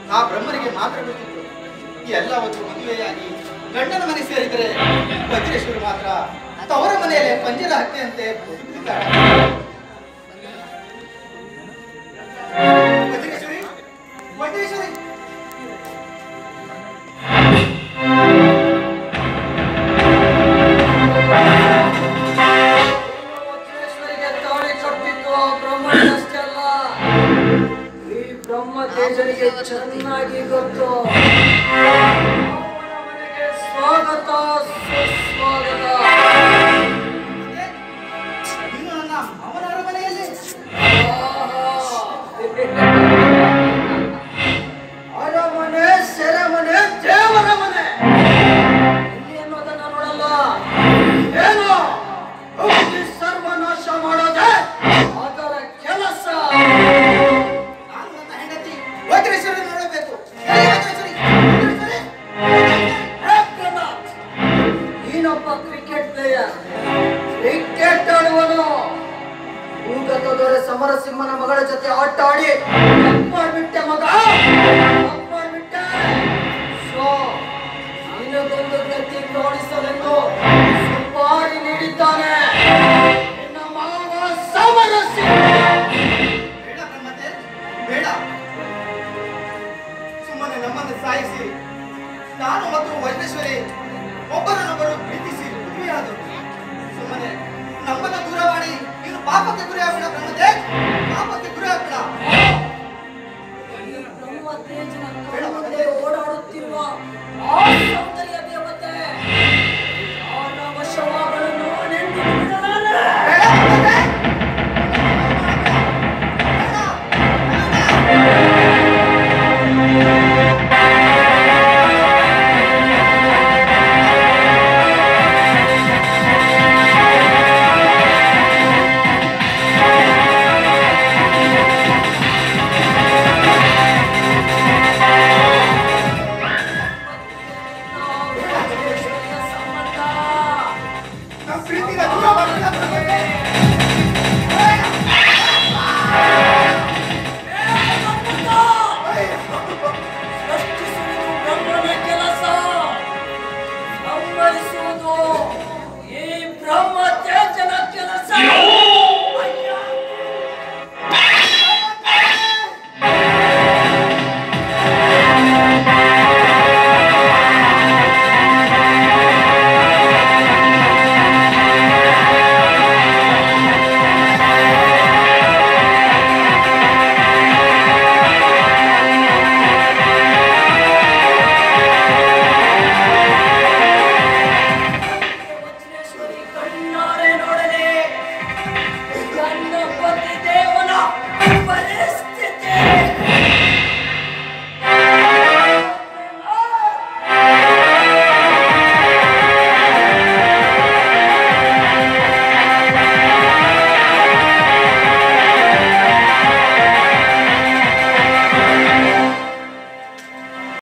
ಆ ಬ್ರಹ್ಮನಿಗೆ ಮಾತ್ರ ಗೊತ್ತಿತ್ತು ಎಲ್ಲ ಒಂದು ಮದುವೆಯಾಗಿ ಗಂಡನ ಮನೆ ಸೇರಿದರೆ ವಜ್ರೇಶ್ವರಿ ಮಾತ್ರ ತವರ ಮನೆಯಲ್ಲೇ ಪಂಜರ ಹತ್ಯೆಯಂತೆ ಬದುಕುತ್ತಿದ್ದಾಳೆ ವಜ್ರೇಶ್ವರಿ ವಜ್ರೇಶ್ವರಿ ವಜ್ರೇಶ್ವರಿಗೆ ತಾಳಿ ಕಟ್ಟಿದ್ದು ಆ ಬ್ರಹ್ಮನಷ್ಟೇ ಅಲ್ಲ ಈ ಬ್ರಹ್ಮ ತೇಜನಿಗೆ ಚೆನ್ನಾಗಿ ಗೊತ್ತು ಅವನ ಮನೆಗೆ ಸ್ವಾಗತ ಸುಸ್ವಾಗತ ನೀನು ನನ್ನ ಅವನ ಅರಮನೆಯಲ್ಲಿ ಅರಮನೆ ಸೆರೆಮನೆ ದೇವರ ಮನೆ ಇಲ್ಲಿ ಅನ್ನೋದನ್ನ ನೋಡಲ್ಲ ಏನು ಹುಡುಗಿ ಸರ್ವನಾಶ ಮಾಡೋದೆ ಅದರ ಕೆಲಸ ನಾನು ನನ್ನ ಹೆಂಡತಿ ವಜ್ರೇಶ್ವರಿ ನೋಡಬೇಕು ಎಲ್ಲಿ ವಜ್ರೇಶ್ವರಿ? ವಜ್ರೇಶ್ವರಿ? ಹೇ ಪ್ರನಾಥ್, ನೀನೊಬ್ಬ ಕ್ರಿಕೆಟ್ ಪ್ಲೇಯರ್ ಕ್ರಿಕೆಟ್ ಆಡುವನು ಭೂಗತ ದೊರೆ ಸಮರಸಿಂಹನ ಮಗಳ ಜೊತೆ ಆಟ ಆಡಿ ತಪ್ಪು ಮಾಡ್ಬಿಟ್ಟೆ ಮಗ ತಪ್ಪು ಮಾಡ್ಬಿಟ್ಟೆ ಸೊ ನಿನಗೊಂದು ಗತಿ ತೋರಿಸಲೆಂದು ಸುಪಾರಿ ನೀಡಿದ್ದಾನೆ ನಿನ್ನ ಮಾವ ಸಮರಸಿಂಹ ಬೇಡ ಬ್ರಹ್ಮತೆ ಬೇಡ ಸುಮ್ಮನೆ ನಮ್ಮನ್ನು ಸಾಯಿಸಿ ನಾನು ಮತ್ತು ವಜ್ರೇಶ್ವರಿ ಒಬ್ಬರನ್ನೊಬ್ಬರು ಪ್ರೀತಿಸಿ ಮದುವೆಯಾದರು ಸುಮ್ಮನೆ ನಮ್ಮನ್ನ ದೂರ ಮಾಡಿ ನೀನು ಪಾಪಕ್ಕೆ ಗುರಿ ಆಗ್ಬೇಡ ಬ್ರಹ್ಮತೆ ಪಾಪಕ್ಕೆ ಗುರಿ ಆಗ್ಬೇಡ ಈ ಬ್ರಹ್ಮ ತೇಜ